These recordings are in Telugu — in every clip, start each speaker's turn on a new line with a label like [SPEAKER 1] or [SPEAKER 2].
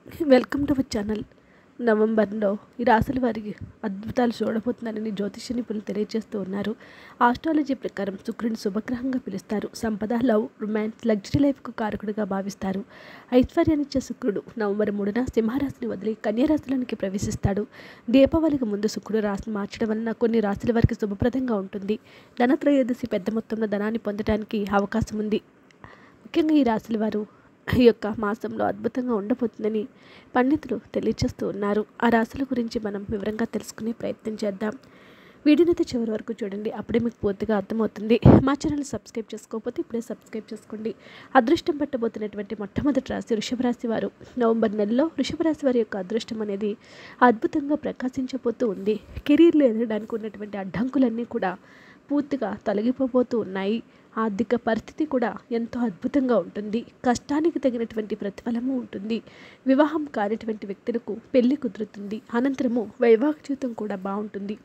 [SPEAKER 1] వెల్కమ్ టు అవర్ ఛానల్ నవంబర్లో ఈ రాశుల వారికి అద్భుతాలు చూడబోతున్నారని జ్యోతిష నిపుణులు తెలియజేస్తూ ఉన్నారు ఆస్ట్రాలజీ ప్రకారం శుక్రుని శుభగ్రహంగా పిలుస్తారు సంపద లవ్ రొమాన్స్ లగ్జరీ లైఫ్కు కారకుడిగా భావిస్తారు ఐశ్వర్యాన్నిచ్చే శుక్రుడు నవంబర్ మూడున సింహరాశిని వదిలి కన్యారాశిలోనికి ప్రవేశిస్తాడు దీపావళికి ముందు శుక్రుడు రాశిని మార్చడం వలన కొన్ని రాశుల వారికి శుభప్రదంగా ఉంటుంది ధనత్రయోదశి పెద్ద మొత్తంలో ధనాన్ని పొందడానికి అవకాశం ఉంది ముఖ్యంగా ఈ రాశుల వారు ఈ యొక్క మాసంలో అద్భుతంగా ఉండబోతుందని పండితులు తెలియజేస్తూ ఉన్నారు ఆ రాశుల గురించి మనం వివరంగా తెలుసుకునే ప్రయత్నం చేద్దాం వీడియోనైతే చివరి వరకు చూడండి అప్పుడే మీకు పూర్తిగా అర్థమవుతుంది మా ఛానల్ సబ్స్క్రైబ్ చేసుకోకపోతే ఇప్పుడే సబ్స్క్రైబ్ చేసుకోండి అదృష్టం పట్టబోతున్నటువంటి మొట్టమొదటి రాశి వృషభ రాశి వారు నవంబర్ నెలలో వృషభ రాశి వారి యొక్క అదృష్టం అనేది అద్భుతంగా ప్రకాశించబోతూ ఉంది కెరీర్లో ఎదగడానికి ఉన్నటువంటి అడ్డంకులన్నీ కూడా పూర్తిగా తొలగిపోబోతూ ఉన్నాయి ఆర్థిక పరిస్థితి కూడా ఎంతో అద్భుతంగా ఉంటుంది కష్టానికి తగినటువంటి ప్రతిఫలము ఉంటుంది వివాహం కానిటువంటి వ్యక్తులకు పెళ్లి కుదురుతుంది అనంతరము వైవాహిక జీవితం కూడా బాగుంటుంది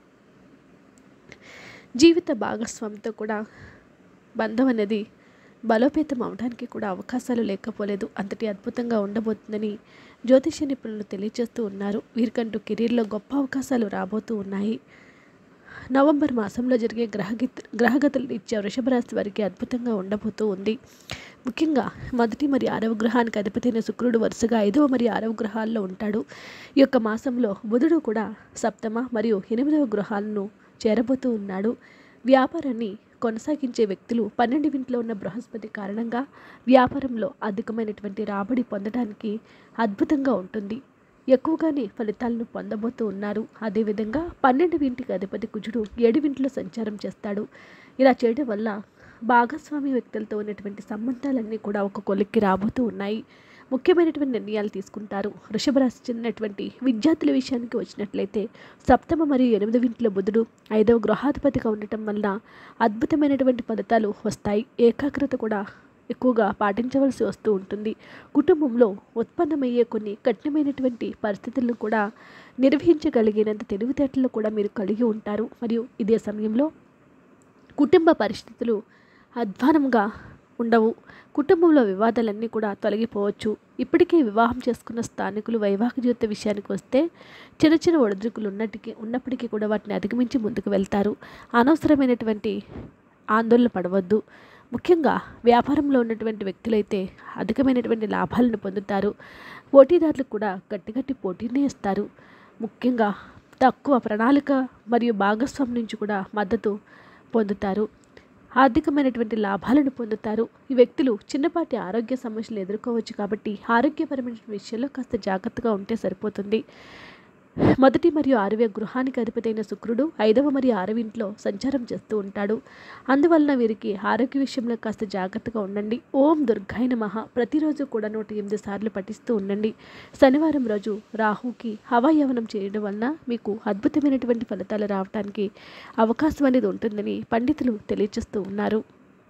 [SPEAKER 1] జీవిత భాగస్వామితో కూడా బంధం అనేది బలోపేతం అవడానికి కూడా అవకాశాలు లేకపోలేదు అంతటి అద్భుతంగా ఉండబోతుందని జ్యోతిష నిపుణులు తెలియజేస్తూ ఉన్నారు వీరికంటూ కెరీర్లో గొప్ప అవకాశాలు రాబోతూ ఉన్నాయి నవంబర్ మాసంలో జరిగే గ్రహగతి గ్రహగతులు ఇచ్చే వృషభ రాశి వారికి అద్భుతంగా ఉండబోతూ ఉంది ముఖ్యంగా మొదటి మరియు ఆరవ గ్రహానికి అధిపతైన శుక్రుడు వరుసగా ఐదవ మరియు ఆరవ గ్రహాల్లో ఉంటాడు ఈ యొక్క మాసంలో బుధుడు కూడా సప్తమ మరియు ఎనిమిదవ గృహాలను చేరబోతూ ఉన్నాడు వ్యాపారాన్ని కొనసాగించే వ్యక్తులు పన్నెండు ఇంట్లో ఉన్న బృహస్పతి కారణంగా వ్యాపారంలో అధికమైనటువంటి రాబడి పొందడానికి అద్భుతంగా ఉంటుంది ఎక్కువగానే ఫలితాలను పొందబోతూ ఉన్నారు అదేవిధంగా పన్నెండు ఇంటికి అధిపతి కుజుడు ఏడు ఇంట్లో సంచారం చేస్తాడు ఇలా చేయడం వల్ల భాగస్వామి వ్యక్తులతో ఉన్నటువంటి సంబంధాలన్నీ కూడా ఒక కొలిక్కి రాబోతూ ఉన్నాయి ముఖ్యమైనటువంటి నిర్ణయాలు తీసుకుంటారు వృషభ రాశి చెందినటువంటి విద్యార్థుల విషయానికి వచ్చినట్లయితే సప్తమ మరియు ఎనిమిదవ ఇంట్లో బుధుడు ఐదవ గృహాధిపతిగా ఉండటం వల్ల అద్భుతమైనటువంటి ఫలితాలు వస్తాయి ఏకాగ్రత కూడా ఎక్కువగా పాటించవలసి వస్తూ ఉంటుంది కుటుంబంలో ఉత్పన్నమయ్యే కొన్ని కఠినమైనటువంటి పరిస్థితులను కూడా నిర్వహించగలిగినంత తెలివితేటలు కూడా మీరు కలిగి ఉంటారు మరియు ఇదే సమయంలో కుటుంబ పరిస్థితులు అధ్వానంగా ఉండవు కుటుంబంలో వివాదాలన్నీ కూడా తొలగిపోవచ్చు ఇప్పటికే వివాహం చేసుకున్న స్థానికులు వైవాహిక జీవిత విషయానికి వస్తే చిన్న చిన్న ఒడిదుడుకులు ఉన్నటికీ ఉన్నప్పటికీ కూడా వాటిని అధిగమించి ముందుకు వెళ్తారు అనవసరమైనటువంటి ఆందోళన పడవద్దు ముఖ్యంగా వ్యాపారంలో ఉన్నటువంటి వ్యక్తులైతే అధికమైనటువంటి లాభాలను పొందుతారు పోటీదారులకు కూడా గట్టి గట్టి పోటీనే ఇస్తారు ముఖ్యంగా తక్కువ ప్రణాళిక మరియు భాగస్వామి నుంచి కూడా మద్దతు పొందుతారు ఆర్థికమైనటువంటి లాభాలను పొందుతారు ఈ వ్యక్తులు చిన్నపాటి ఆరోగ్య సమస్యలు ఎదుర్కోవచ్చు కాబట్టి ఆరోగ్యపరమైన విషయంలో కాస్త జాగ్రత్తగా ఉంటే సరిపోతుంది మొదటి మరియు ఆరవ గృహానికి అధిపతైన శుక్రుడు ఐదవ మరియు ఆరవ ఇంట్లో సంచారం చేస్తూ ఉంటాడు అందువలన వీరికి ఆరోగ్య విషయంలో కాస్త జాగ్రత్తగా ఉండండి ఓం దుర్గాయ నమః ప్రతిరోజు కూడా నూట ఎనిమిది సార్లు పఠిస్తూ ఉండండి శనివారం రోజు రాహుకి హవాయవనం చేయడం వలన మీకు అద్భుతమైనటువంటి ఫలితాలు రావడానికి అవకాశం అనేది ఉంటుందని పండితులు తెలియజేస్తూ ఉన్నారు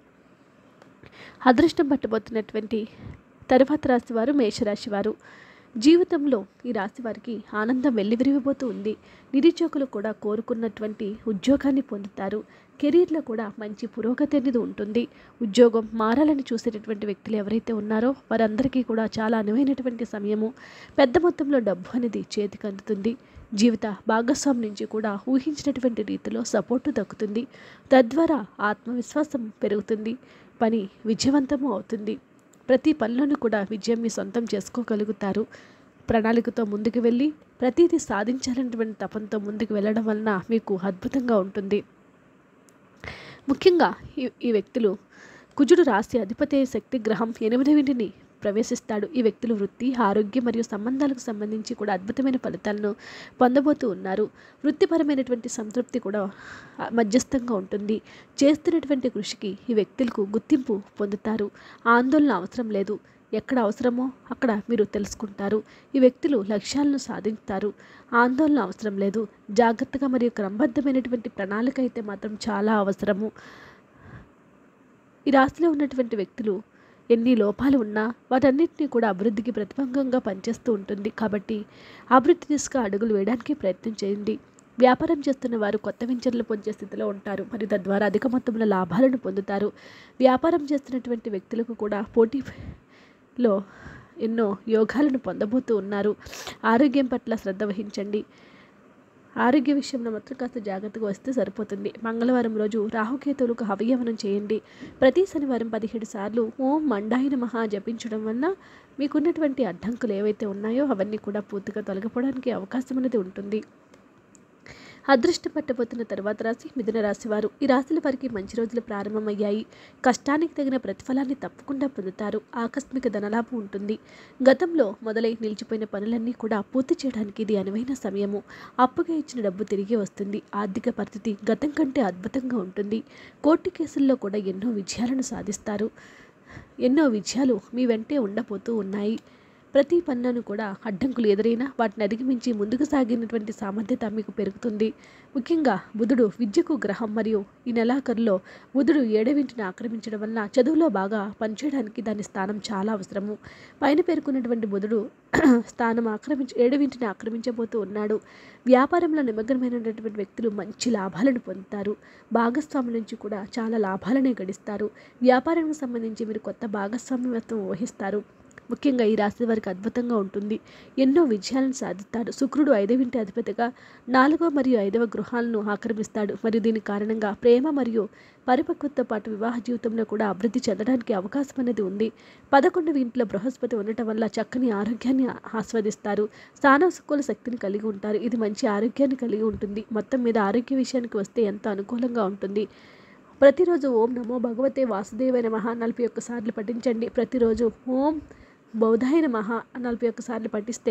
[SPEAKER 1] అదృష్టం పట్టబోతున్నటువంటి తరువాత రాశి వారు మేషరాశి వారు జీవితంలో ఈ రాశి వారికి ఆనందం వెల్లివిరిగిపోతూ ఉంది నిరుద్యోగులు కూడా కోరుకున్నటువంటి ఉద్యోగాన్ని పొందుతారు కెరీర్లో కూడా మంచి పురోగతి అనేది ఉంటుంది ఉద్యోగం మారాలని చూసేటటువంటి వ్యక్తులు ఎవరైతే ఉన్నారో వారందరికీ కూడా చాలా అనువైనటువంటి సమయము పెద్ద మొత్తంలో డబ్బు అనేది చేతికి అందుతుంది జీవిత భాగస్వామి నుంచి కూడా ఊహించినటువంటి రీతిలో సపోర్టు దక్కుతుంది తద్వారా ఆత్మవిశ్వాసం పెరుగుతుంది పని విజయవంతము అవుతుంది ప్రతి పనిలోనూ కూడా విజయం మీ సొంతం చేసుకోగలుగుతారు ప్రణాళికతో ముందుకు వెళ్ళి ప్రతిదీ సాధించాలనేటువంటి తపంతో ముందుకు వెళ్ళడం వలన మీకు అద్భుతంగా ఉంటుంది ముఖ్యంగా ఈ ఈ వ్యక్తులు కుజుడు రాశి అధిపతి శక్తి గ్రహం ఎనిమిదవింటిని ప్రవేశిస్తాడు ఈ వ్యక్తులు వృత్తి ఆరోగ్యం మరియు సంబంధాలకు సంబంధించి కూడా అద్భుతమైన ఫలితాలను పొందబోతూ ఉన్నారు వృత్తిపరమైనటువంటి సంతృప్తి కూడా మధ్యస్థంగా ఉంటుంది చేస్తున్నటువంటి కృషికి ఈ వ్యక్తులకు గుర్తింపు పొందుతారు ఆందోళన అవసరం లేదు ఎక్కడ అవసరమో అక్కడ మీరు తెలుసుకుంటారు ఈ వ్యక్తులు లక్ష్యాలను సాధిస్తారు ఆందోళన అవసరం లేదు జాగ్రత్తగా మరియు క్రమబద్ధమైనటువంటి ప్రణాళిక అయితే మాత్రం చాలా అవసరము ఈ రాశిలో ఉన్నటువంటి వ్యక్తులు ఎన్ని లోపాలు ఉన్నా వాటన్నిటినీ కూడా అభివృద్ధికి ప్రతిబంధంగా పనిచేస్తూ ఉంటుంది కాబట్టి అభివృద్ధి దిశగా అడుగులు వేయడానికి ప్రయత్నం చేయండి వ్యాపారం చేస్తున్న వారు కొత్త వెంచర్లు పొందే స్థితిలో ఉంటారు మరియు తద్వారా అధిక మొత్తంలో లాభాలను పొందుతారు వ్యాపారం చేస్తున్నటువంటి వ్యక్తులకు కూడా పోటీలో ఎన్నో యోగాలను పొందబోతూ ఉన్నారు ఆరోగ్యం పట్ల శ్రద్ధ వహించండి ఆరోగ్య విషయంలో మాత్రం కాస్త జాగ్రత్తగా వస్తే సరిపోతుంది మంగళవారం రోజు రాహుకేతువులకు హవయవనం చేయండి ప్రతి శనివారం పదిహేడు సార్లు ఓం మండాయిన మహా జపించడం వల్ల మీకున్నటువంటి అడ్డంకులు ఏవైతే ఉన్నాయో అవన్నీ కూడా పూర్తిగా తొలగిపోవడానికి అవకాశం అనేది ఉంటుంది అదృష్టం పట్టబోతున్న తర్వాత రాశి మిథున రాశి వారు ఈ రాశుల వారికి మంచి రోజులు ప్రారంభమయ్యాయి కష్టానికి తగిన ప్రతిఫలాన్ని తప్పకుండా పొందుతారు ఆకస్మిక ధనలాభం ఉంటుంది గతంలో మొదలై నిలిచిపోయిన పనులన్నీ కూడా పూర్తి చేయడానికి ఇది అనువైన సమయము అప్పుగా ఇచ్చిన డబ్బు తిరిగి వస్తుంది ఆర్థిక పరిస్థితి గతం కంటే అద్భుతంగా ఉంటుంది కోర్టు కేసుల్లో కూడా ఎన్నో విజయాలను సాధిస్తారు ఎన్నో విజయాలు మీ వెంటే ఉండబోతూ ఉన్నాయి ప్రతి పనులను కూడా అడ్డంకులు ఎదురైనా వాటిని అధిగమించి ముందుకు సాగినటువంటి సామర్థ్యత మీకు పెరుగుతుంది ముఖ్యంగా బుధుడు విద్యకు గ్రహం మరియు ఈ నెలాఖరులో బుధుడు ఏడవింటిని ఆక్రమించడం వల్ల చదువులో బాగా పనిచేయడానికి దాని స్థానం చాలా అవసరము పైన పేర్కొన్నటువంటి బుధుడు స్థానం ఆక్రమించి ఏడవింటిని ఆక్రమించబోతూ ఉన్నాడు వ్యాపారంలో నిమగ్నమైనటువంటి వ్యక్తులు మంచి లాభాలను పొందుతారు భాగస్వాముల నుంచి కూడా చాలా లాభాలనే గడిస్తారు వ్యాపారానికి సంబంధించి మీరు కొత్త భాగస్వామ్యత్వం వహిస్తారు ముఖ్యంగా ఈ రాశి వారికి అద్భుతంగా ఉంటుంది ఎన్నో విజయాలను సాధిస్తాడు శుక్రుడు ఐదవింటి అధిపతిగా నాలుగవ మరియు ఐదవ గృహాలను ఆక్రమిస్తాడు మరియు దీని కారణంగా ప్రేమ మరియు పరిపక్వతతో పాటు వివాహ జీవితంలో కూడా అభివృద్ధి చెందడానికి అవకాశం అనేది ఉంది పదకొండవ ఇంట్లో బృహస్పతి ఉండటం వల్ల చక్కని ఆరోగ్యాన్ని ఆస్వాదిస్తారు సానుకూల శక్తిని కలిగి ఉంటారు ఇది మంచి ఆరోగ్యాన్ని కలిగి ఉంటుంది మొత్తం మీద ఆరోగ్య విషయానికి వస్తే ఎంతో అనుకూలంగా ఉంటుంది ప్రతిరోజు ఓం నమో భగవతే వాసుదేవ నమః నలభై ఒక్కసార్లు పఠించండి ప్రతిరోజు ఓం బౌధాయ నమః నలభై ఒక్కసార్లు పఠిస్తే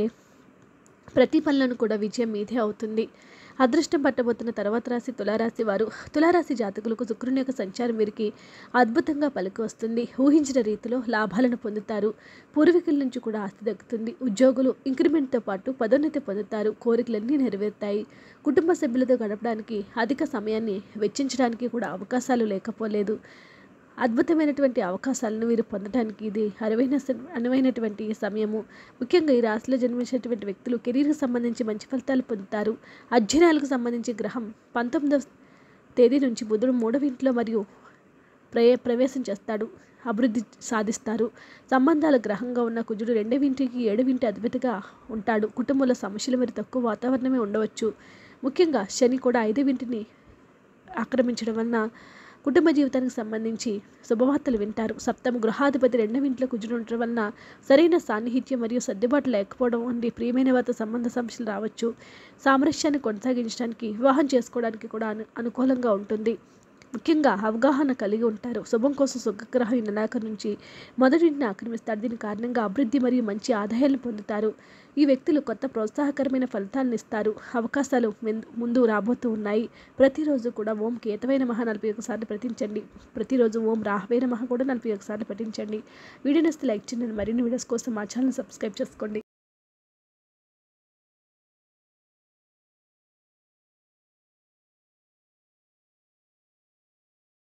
[SPEAKER 1] ప్రతి పనులను కూడా విజయం మీదే అవుతుంది అదృష్టం పట్టబోతున్న తర్వాత రాశి తులారాశి వారు తులారాశి జాతకులకు శుక్రుని యొక్క సంచారం వీరికి అద్భుతంగా పలికి వస్తుంది ఊహించిన రీతిలో లాభాలను పొందుతారు పూర్వీకుల నుంచి కూడా ఆస్తి దక్కుతుంది ఉద్యోగులు ఇంక్రిమెంట్తో పాటు పదోన్నతి పొందుతారు కోరికలన్నీ నెరవేరుతాయి కుటుంబ సభ్యులతో గడపడానికి అధిక సమయాన్ని వెచ్చించడానికి కూడా అవకాశాలు లేకపోలేదు అద్భుతమైనటువంటి అవకాశాలను వీరు పొందడానికి ఇది అరువైన స- అనువైనటువంటి సమయము ముఖ్యంగా ఈ రాశిలో జన్మించినటువంటి వ్యక్తులు కెరీర్కి సంబంధించి మంచి ఫలితాలు పొందుతారు అధ్యయనాలకు సంబంధించి గ్రహం పంతొమ్మిదవ తేదీ నుంచి బుధుడు మూడవ ఇంట్లో మరియు ప్రయ ప్రవేశం చేస్తాడు అభివృద్ధి సాధిస్తారు సంబంధాల గ్రహంగా ఉన్న కుజుడు రెండవ ఇంటికి ఏడవ ఇంటి అధిపతిగా ఉంటాడు కుటుంబంలో సమస్యలు మరి తక్కువ వాతావరణమే ఉండవచ్చు ముఖ్యంగా శని కూడా ఐదవ ఇంటిని ఆక్రమించడం వలన కుటుంబ జీవితానికి సంబంధించి శుభవార్తలు వింటారు సప్తమ గృహాధిపతి రెండవ ఇంట్లో కుజుడు ఉండటం వలన సరైన సాన్నిహిత్యం మరియు సర్దుబాటు లేకపోవడం వంటి ప్రియమైన వారితో సంబంధ సమస్యలు రావచ్చు సామరస్యాన్ని కొనసాగించడానికి వివాహం చేసుకోవడానికి కూడా అను అనుకూలంగా ఉంటుంది ముఖ్యంగా అవగాహన కలిగి ఉంటారు శుభం కోసం సుఖగ్రహం ఈ నెలాఖరు నుంచి మొదటింటిని ఆక్రమిస్తారు దీని కారణంగా అభివృద్ధి మరియు మంచి ఆదాయాలను పొందుతారు ఈ వ్యక్తులు కొత్త ప్రోత్సాహకరమైన ఫలితాలను ఇస్తారు అవకాశాలు మెం- ముందు రాబోతూ ఉన్నాయి ప్రతిరోజు కూడా ఓం కేతవైన మహా నలభై ఒకసార్లు పఠించండి ప్రతిరోజు ఓం రాహవైన మహా కూడా నలభై ఒకసార్లు పఠించండి వీడియో నస్తే లైక్ చేయండి మరిన్ని వీడియోస్ కోసం మా ఛానల్ సబ్స్క్రైబ్ చేసుకోండి